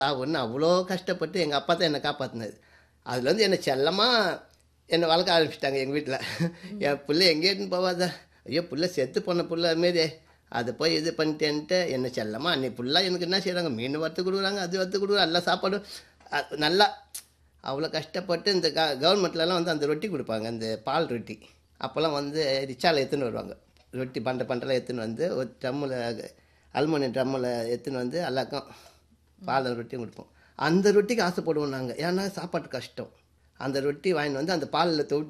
ஒன்று அவ்வளோ கஷ்டப்பட்டு எங்கள் அப்பா தான் என்னை காப்பாற்றினது அதுலேருந்து என்னை செல்லமாக என்னை வளர்க்க ஆரம்பிச்சிட்டாங்க எங்கள் வீட்டில் என் பிள்ளை எங்கேயும் போவாத ஐயோ புள்ள செத்து போன புள்ள மாரி அதை போய் இது பண்ணிட்டேன்ட்டு என்னை செல்லமாக அன்னைக்கு ஃபுல்லாக எனக்கு என்ன செய்கிறாங்க மீன் வறுத்து கொடுக்குறாங்க அது வறுத்து கொடுக்குறாங்க எல்லா சாப்பாடும் அ- நல்லா அவ்வளோ கஷ்டப்பட்டு இந்த க கவர்மெண்ட்லலாம் வந்து அந்த ரொட்டி கொடுப்பாங்க அந்த பால் ரொட்டி அப்போல்லாம் வந்து ரிச்சாவில் எடுத்துன்னு வருவாங்க ரொட்டி பண்டை பண்டெல்லாம் எடுத்துன்னு வந்து ஒரு ட்ரம்மில் அலுமினியம் ட்ரம்மில் எடுத்துன்னு வந்து எல்லாருக்கும் பால் ரொட்டியும் கொடுப்போம் அந்த ரொட்டிக்கு ஆசைப்படுவோம் நாங்கள் ஏன்னா சாப்பாட்டு கஷ்டம் அந்த ரொட்டி வாங்கிட்டு வந்து அந்த பாலில் தொட்டு